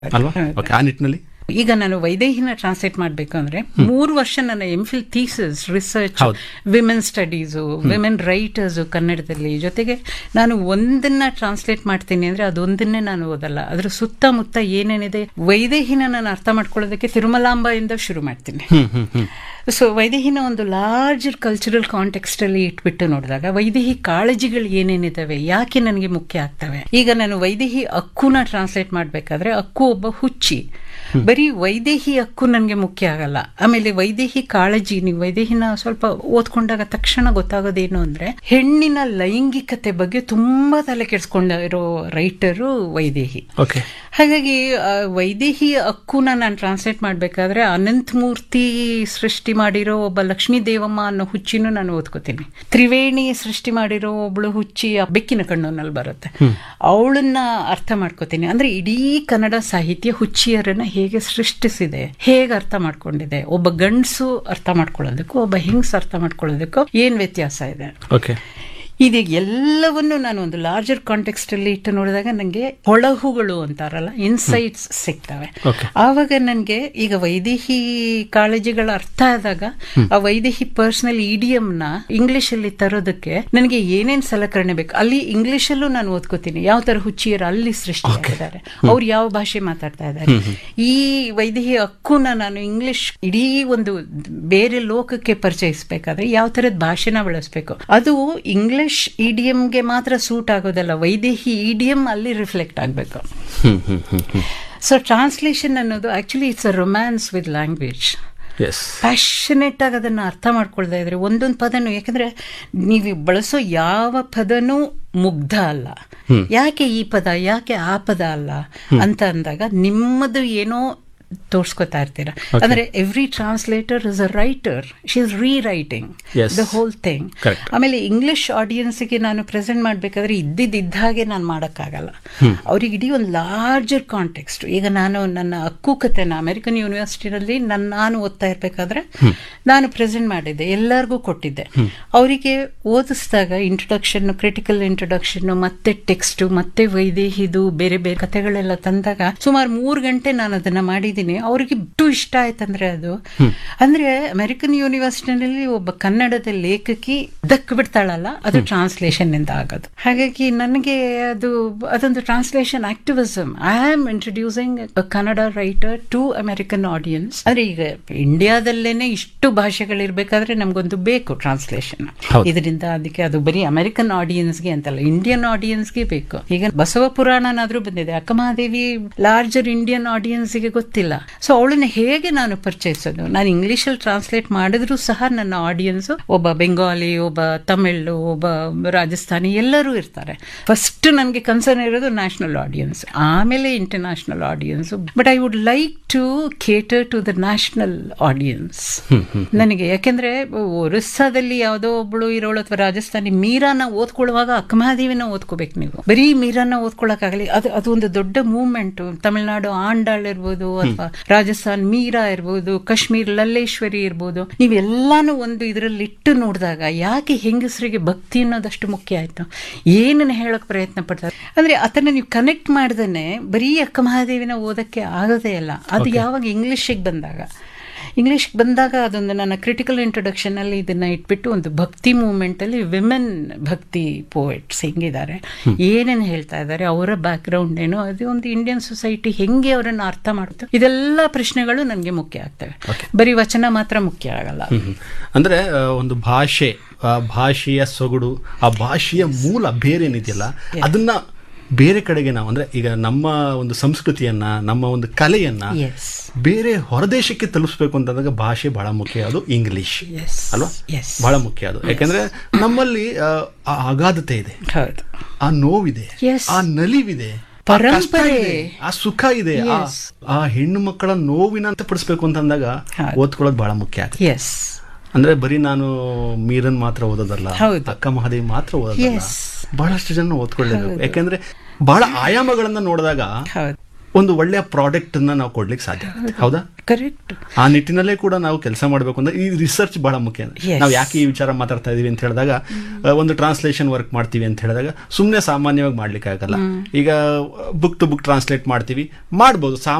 ಅಲ್ವಾ ಓಕೆ ಆ ನಿಟ್ಟಿನಲ್ಲಿ ಈಗ ನಾನು ವೈದೇಹಿನ ಟ್ರಾನ್ಸ್ಲೇಟ್ ಮಾಡಬೇಕು ಅಂದ್ರೆ ಮೂರು ವರ್ಷ ನನ್ನ ಎಂ ಫಿಲ್ ಥೀಸಸ್ ರಿಸರ್ಚ್ ಹೌದು. ವಿಮೆನ್ ಸ್ಟಡೀಸು ವಿಮೆನ್ ರೈಟರ್ಸು ಕನ್ನಡದಲ್ಲಿ ಜೊತೆಗೆ ನಾನು ಒಂದನ್ನ ಟ್ರಾನ್ಸ್ಲೇಟ್ ಮಾಡ್ತೀನಿ ಅಂದ್ರೆ ಅದೊಂದನ್ನೇ ನಾನು ಓದಲ್ಲ ಅದ್ರ ಸುತ್ತಮುತ್ತ ಏನೇನಿದೆ ವೈದೇಹಿನ ನಾನು ಅರ್ಥ ಮಾಡ್ಕೊಳ್ಳೋದಕ್ಕೆ ತಿರುಮಲಾಂಬೆಯಿಂದ ಶುರು ಮಾಡ್ತೀನಿ ಹ್ಮ್ ಹ್ಮ್ ಹ್ಮ್ ಸೊ ವೈದೇಹಿನ ಒಂದು ಲಾರ್ಜರ್ ಕಲ್ಚರಲ್ ಕಾಂಟೆಕ್ಸ್ಟ್ ಅಲ್ಲಿ ಇಟ್ಬಿಟ್ಟು ನೋಡಿದಾಗ ವೈದೇಹಿ ಕಾಳಜಿಗಳು ಏನೇನಿದಾವೆ ಯಾಕೆ ನನಗೆ ಮುಖ್ಯ ಆಗ್ತವೆ ಈಗ ನಾನು ವೈದೇಹಿ ಅಕ್ಕುನ ಟ್ರಾನ್ಸ್ಲೇಟ್ ಮಾಡಬೇಕಾದ್ರೆ ಅಕ್ಕು ಒಬ್ಬ ಹುಚ್ಚಿ ಬರೀ ವೈದೇಹಿ ಅಕ್ಕು ನನಗೆ ಮುಖ್ಯ ಆಗಲ್ಲ ಆಮೇಲೆ ವೈದೇಹಿ ಕಾಳಜಿ ನೀವು ವೈದೇಹಿನ ಸ್ವಲ್ಪ ಓದ್ಕೊಂಡಾಗ ತಕ್ಷಣ ಗೊತ್ತಾಗೋದೇನು ಅಂದ್ರೆ ಹೆಣ್ಣಿನ ಲೈಂಗಿಕತೆ ಬಗ್ಗೆ ತುಂಬಾ ತಲೆ ಕೆಡಿಸ್ಕೊಂಡಿರೋ ರೈಟರು ವೈದೇಹಿ ಓಕೆ ಹಾಗಾಗಿ ಆ, ವೈದೇಹಿ ಅಕ್ಕುನ ನಾನು ಟ್ರಾನ್ಸ್ಲೇಟ್ ಮಾಡಬೇಕಾದ್ರೆ ಅನಂತ ಮೂರ್ತಿ ಸೃಷ್ಟಿ ಮಾಡಿರೋ ಒಬ್ಬ ಲಕ್ಷ್ಮೀ ದೇವಮ್ಮ ಅನ್ನೋ ಹುಚ್ಚಿನೂ ನಾನು ಓದ್ಕೋತೀನಿ ತ್ರಿವೇಣಿ ಸೃಷ್ಟಿ ಮಾಡಿರೋ ಒಬ್ಳು ಹುಚ್ಚಿ ಆ ಬೆಕ್ಕಿನ ಕಣ್ಣಲ್ಲಿ ಬರುತ್ತೆ ಅವಳನ್ನ ಅರ್ಥ ಮಾಡ್ಕೋತೀನಿ ಅಂದ್ರೆ ಇಡೀ ಕನ್ನಡ ಸಾಹಿತ್ಯ ಹುಚ್ಚಿಯರನ್ನ ಹೇಗೆ ಸೃಷ್ಟಿಸಿದೆ ಹೇಗೆ ಅರ್ಥ ಮಾಡ್ಕೊಂಡಿದೆ ಒಬ್ಬ ಗಂಡಸು ಅರ್ಥ ಮಾಡ್ಕೊಳ್ಳೋದಕ್ಕೂ ಒಬ್ಬ ಹೆಂಗಸು ಅರ್ಥ ಮಾಡ್ಕೊಳ್ಳೋದಕ್ಕೂ ಏನ್ ವ್ಯತ್ಯಾಸ ಇದೆ ಓಕೆ ಇದು ಎಲ್ಲವನ್ನು ನಾನು ಒಂದು ಲಾರ್ಜರ್ ಕಾಂಟೆಕ್ಸ್ಟ್ ಅಲ್ಲಿ ಇಟ್ಟು ನೋಡಿದಾಗ ನನಗೆ ಹೊಳಹುಗಳು ಅಂತಾರಲ್ಲ ಇನ್ಸೈಟ್ಸ್ ಸಿಗ್ತವೆ Okay. ಆವಾಗ ನನಗೆ ಈಗ ವೈದೇಹಿ ಕಾಳಜಿಗಳ ಅರ್ಥ ಆದಾಗ ಆ ವೈದೇಹಿ ಪರ್ಸನಲ್ ನ ಇಂಗ್ಲಿಷ್ ಅಲ್ಲಿ ತರೋದಕ್ಕೆ ನನಗೆ ಏನೇನ್ ಸಲಕರಣೆ ಬೇಕು ಅಲ್ಲಿ ಇಂಗ್ಲಿಷ್ ಅಲ್ಲೂ ನಾನು ಓದ್ಕೋತೀನಿ ಯಾವ ತರ ಹುಚ್ಚಿಯರು ಅಲ್ಲಿ ಸೃಷ್ಟಿಯಾಗಿದ್ದಾರೆ ಅವ್ರು ಯಾವ ಭಾಷೆ ಮಾತಾಡ್ತಾ ಇದ್ದಾರೆ ಈ ವೈದೇಹಿ ಹಕ್ಕುನ ನಾನು ಇಂಗ್ಲಿಷ್ ಇಡೀ ಒಂದು ಬೇರೆ ಲೋಕಕ್ಕೆ ಪರಿಚಯಿಸಬೇಕಾದ್ರೆ ಯಾವ ತರದ ಭಾಷೆನ ಬಳಸಬೇಕು ಅದು ಇಂಗ್ಲಿಷ್ ಇಡಿಯಂಗೆ ಮಾತ್ರ ಸೂಟ್ ಆಗೋದಲ್ಲ ವೈದೇಹಿ ಇಡಿಯಂ ಅಲ್ಲಿ ರಿಫ್ಲೆಕ್ಟ್ ಆಗಬೇಕು hmm hmm hmm hmm so translation ಅನ್ನೋದು actually it's a romance with language as passionate ಆಗಿ ಅದನ್ನು ಅರ್ಥ ಮಾಡ್ಕೊಳ್ತಾ ಇದ್ರೆ ಒಂದೊಂದು ಪದನು ಯಾಕಂದ್ರೆ ನೀವು ಬಳಸೋ ಯಾವ ಪದನೂ ಮುಗ್ಧ ಅಲ್ಲ ಯಾಕೆ ಈ ಪದ ಯಾಕೆ ಆ ಪದ ಅಲ್ಲ ಅಂತ ಅಂದಾಗ ನಿಮ್ಮದು ಏನೋ ತೋರ್ಸ್ಕೊತಾ ಇರ್ತೀರಾ ಅಂದ್ರೆ every translator is a writer she is rewriting Yes. The whole thing Correct. ಆಮೇಲೆ ಇಂಗ್ಲಿಷ್ ಆಡಿಯನ್ಸ್ಗೆ ನಾನು ಪ್ರೆಸೆಂಟ್ ಮಾಡಬೇಕಾದ್ರೆ ಇದ್ದಿದ್ದ ಹಾಗೆ ನಾನು ಮಾಡೋಕ್ಕಾಗಲ್ಲ ಅವ್ರಿಗೆ ಇಡೀ ಒಂದು ಲಾರ್ಜರ್ ಕಾಂಟೆಕ್ಸ್ಟ್ ಈಗ ನಾನು ನನ್ನ ಅಕ್ಕು ಕಥೆನ ಅಮೆರಿಕನ್ ಯೂನಿವರ್ಸಿಟಿನಲ್ಲಿ ನನ್ನ ನಾನು ಓದ್ತಾ ಇರಬೇಕಾದ್ರೆ ನಾನು ಪ್ರೆಸೆಂಟ್ ಮಾಡಿದ್ದೆ ಎಲ್ಲರಿಗೂ ಕೊಟ್ಟಿದ್ದೆ ಅವರಿಗೆ ಓದಿಸಿದಾಗ ಇಂಟ್ರೊಡಕ್ಷನ್ ಕ್ರಿಟಿಕಲ್ ಇಂಟ್ರೊಡಕ್ಷನ್ ಮತ್ತೆ ಟೆಕ್ಸ್ಟ್ ಮತ್ತೆ ವೈದೇಹಿದು ಬೇರೆ ಬೇರೆ ಕಥೆಗಳೆಲ್ಲ ತಂದಾಗ ಸುಮಾರು ಮೂರು ಗಂಟೆ ನಾನು ಅದನ್ನ ಮಾಡಿದ್ದೀನಿ ಅವ್ರಿಗೆ ಇಷ್ಟು ಇಷ್ಟ ಆಯ್ತಂದ್ರೆ ಅದು ಅಂದ್ರೆ ಅಮೆರಿಕನ್ ಯೂನಿವರ್ಸಿಟಿನಲ್ಲಿ ಒಬ್ಬ ಕನ್ನಡದ ಲೇಖಕಿ ದಕ್ ಬಿಡ್ತಾಳಲ್ಲ ಅದು ಟ್ರಾನ್ಸ್ಲೇಷನ್ ಇಂದ ಆಗೋದು ಹಾಗಾಗಿ ನನಗೆ ಅದು ಅದೊಂದು translation activism I am introducing Kannada writer to American audience ಅಂದ್ರೆ ಈಗ ಇಂಡಿಯಾದಲ್ಲೇನೆ ಇಷ್ಟು ಭಾಷೆಗಳಿರ್ಬೇಕಾದ್ರೆ ನಮ್ಗೊಂದು ಬೇಕು ಟ್ರಾನ್ಸ್ಲೇಷನ್ ಹೌದು. ಇದರಿಂದ ಅದಕ್ಕೆ ಅದು ಬರೀ ಅಮೆರಿಕನ್ ಆಡಿಯನ್ಸ್ಗೆ ಅಂತಲ್ಲ ಇಂಡಿಯನ್ ಆಡಿಯನ್ಸ್ಗೆ ಬೇಕು ಈಗ ಬಸವ ಪುರಾಣನಾದ್ರೂ ಬಂದಿದೆ ಅಕ್ಕಮಹಾದೇವಿ ಲಾರ್ಜರ್ ಇಂಡಿಯನ್ ಆಡಿಯನ್ಸ್ಗೆ ಗೊತ್ತಿಲ್ಲ ಸೊ ಅವಳನ್ನ ಹೇಗೆ ನಾನು ಪರಿಚಯಿಸೋದು ನಾನು ಇಂಗ್ಲಿಷಲ್ಲಿ ಟ್ರಾನ್ಸ್ಲೇಟ್ ಮಾಡಿದ್ರು ಸಹ ನನ್ನ ಆಡಿಯನ್ಸ್ ಒಬ್ಬ ಬೆಂಗಾಲಿ ಒಬ್ಬ ತಮಿಳ್ ಒಬ್ಬ ರಾಜಸ್ಥಾನಿ ಎಲ್ಲರೂ ಇರ್ತಾರೆ ಫಸ್ಟ್ ನನಗೆ ಕನ್ಸರ್ನ್ ಇರೋದು ನ್ಯಾಷನಲ್ ಆಡಿಯನ್ಸ್ ಆಮೇಲೆ international audience but I would like to cater to the national audience ನನಗೆ ಯಾಕೆಂದ್ರೆ ಒರಿಸ್ಸಾದಲ್ಲಿ ಯಾವುದೋ ಒಬ್ಳು ಇರೋಳು ಅಥವಾ ರಾಜಸ್ಥಾನಿ ಮೀರಾನ ಓದ್ಕೊಳ್ಳುವಾಗ ಅಕ್ಕಮಹಾದೇವಿನ ಓದ್ಕೋಬೇಕು ನೀವು ಬರೀ ಮೀರಾನ ಓದ್ಕೊಳಕ್ಕಾಗಲಿ ಅದು ಅದು ಒಂದು ದೊಡ್ಡ ಮೂವ್ಮೆಂಟ್ ತಮಿಳ್ನಾಡು ಆಂಡಾಳ್ ಇರ್ಬೋದು ಅಥವಾ ರಾಜಸ್ಥಾನ್ ಮೀರಾ ಇರ್ಬೋದು ಕಾಶ್ಮೀರ್ ಲಲ್ಲೇಶ್ವರಿ ಇರ್ಬೋದು ನೀವೆಲ್ಲಾನು ಒಂದು ಇದರಲ್ಲಿ ಇಟ್ಟು ನೋಡಿದಾಗ ಯಾಕೆ ಹೆಂಗಸರಿಗೆ ಭಕ್ತಿ ಅನ್ನೋದಷ್ಟು ಮುಖ್ಯ ಆಯ್ತು ಏನನ್ನ ಹೇಳಕ್ ಪ್ರಯತ್ನ ಪಡ್ತಾರೆ ಅಂದ್ರೆ ಅದನ್ನ ನೀವು ಕನೆಕ್ಟ್ ಮಾಡ್ದೇನೆ ಬರೀ ಅಕ್ಕಮಹಾದೇವಿನ ಓದಕ್ಕೆ ಆಗೋದೇ ಇಲ್ಲ ಅದು ಯಾವಾಗ ಇಂಗ್ಲಿಷಿಗೆ ಬಂದಾಗ ಇಂಗ್ಲಿಷ್ ಬಂದಾಗ ಅದೊಂದು ನನ್ನ ಕ್ರಿಟಿಕಲ್ ಇಂಟ್ರೊಡಕ್ಷನ್ ಅಲ್ಲಿ ಇದನ್ನ ಇಟ್ಬಿಟ್ಟು ಒಂದು ಭಕ್ತಿ ಮೂವ್ಮೆಂಟ್ ಅಲ್ಲಿ ವಿಮೆನ್ ಭಕ್ತಿ ಪೋಯೆಟ್ಸ್ ಹೆಂಗಿದ್ದಾರೆ ಏನೇನು ಹೇಳ್ತಾ ಇದ್ದಾರೆ ಅವರ ಬ್ಯಾಕ್ ಗ್ರೌಂಡ್ ಏನು ಅದು ಒಂದು ಇಂಡಿಯನ್ ಸೊಸೈಟಿ ಹೆಂಗೆ ಅವರನ್ನು ಅರ್ಥ ಮಾಡುತ್ತೆ ಇದೆಲ್ಲ ಪ್ರಶ್ನೆಗಳು ನನಗೆ ಮುಖ್ಯ ಆಗ್ತವೆ ಬರೀ ವಚನ ಮಾತ್ರ ಮುಖ್ಯ ಆಗಲ್ಲ ಹ್ಮ್. ಅಂದ್ರೆ ಆ, ಒಂದು ಭಾಷೆ ಆ ಭಾಷೆಯ ಸೊಗಡು ಆ ಭಾಷೆಯ ಮೂಲ ಬೇರೆ ಏನಿದೆಯಲ್ಲ ಅದನ್ನ ಬೇರೆ ಕಡೆಗೆ ನಾವು ಅಂದ್ರೆ ಈಗ ನಮ್ಮ ಒಂದು ಸಂಸ್ಕೃತಿಯನ್ನ ನಮ್ಮ ಒಂದು ಕಲೆಯನ್ನ ಎಸ್ ಬೇರೆ ಹೊರದೇಶಕ್ಕೆ ತಲುಪಿಸ್ಬೇಕು ಅಂತಂದಾಗ ಭಾಷೆ ಬಹಳ ಮುಖ್ಯ ಅದು ಇಂಗ್ಲಿಷ್ ಎಸ್ ಅಲ್ವಾ ಎಸ್ ಬಹಳ ಮುಖ್ಯ ಅದು ಯಾಕಂದ್ರೆ ನಮ್ಮಲ್ಲಿ ಆ, ಆ ಅಗಾಧತೆ ಇದೆ ಹೌದು ಆ ನೋವಿದೆ Yes. ಆ ನಲಿವಿದೆ ಆ ಕಷ್ಟ ಪರಂಪರೆ. ಇದೆ, ಆ ಸುಖ ಇದೆ ಆ- Yes. ಆ ಹೆಣ್ಣು ಮಕ್ಕಳ ನೋವಿನ ಅಂತ ಪಡಿಸ್ಬೇಕು ಅಂತಂದಾಗ ಹೌದು. ಓದ್ಕೊಳ್ಳೋದು ಬಹಳ ಮುಖ್ಯ ಆಗುತ್ತೆ ಎಸ್ ಅಂದ್ರೆ ಬರೀ ನಾನು ಮೀರನ್ ಮಾತ್ರ ಓದೋದಲ್ಲ ಹೌದು. ಅಕ್ಕ ಮಹಾದೇವಿ ಮಾತ್ರ ಓದೋದಲ್ಲ Yes. ಬಹಳಷ್ಟು ಜನ ಓದ್ಕೊಳ್ಳೇಬೇಕು ಯಾಕಂದ್ರೆ ಬಹಳ ಆಯಾಮಗಳನ್ನ ನೋಡಿದಾಗ ಹೌದು ಒಂದು ಒಳ್ಳೆಯ ಪ್ರಾಡಕ್ಟ್ ಅನ್ನ ನಾವು ಕೊಡ್ಲಿಕ್ಕೆ ಸಾಧ್ಯ ಆಗುತ್ತೆ ಹೌದಾ ಕರೆಕ್ಟ್ ಆ ನಿಟ್ಟಿನಲ್ಲೇ ಕೂಡ ನಾವು ಕೆಲಸ ಮಾಡಬೇಕು ಅಂದ್ರೆ ಈ ರಿಸರ್ಚ್ ಬಹಳ ಮುಖ್ಯ Yes. ನಾವು ಯಾಕೆ ಈ ವಿಚಾರ ಮಾತಾಡ್ತಾ ಇದೀವಿ ಅಂತ ಹೇಳಿದಾಗ ಆ, ಒಂದು ಟ್ರಾನ್ಸ್ಲೇಷನ್ ವರ್ಕ್ ಮಾಡ್ತೀವಿ ಅಂತ ಹೇಳಿದಾಗ ಸುಮ್ಮನೆ ಸಾಮಾನ್ಯವಾಗಿ ಮಾಡ್ಲಿಕ್ಕೆ ಆಗಲ್ಲ ಈಗ ಬುಕ್ ಟು ಬುಕ್ ಟ್ರಾನ್ಸ್ಲೇಟ್ ಮಾಡ್ತೀವಿ ಮಾಡ್ಬೋದು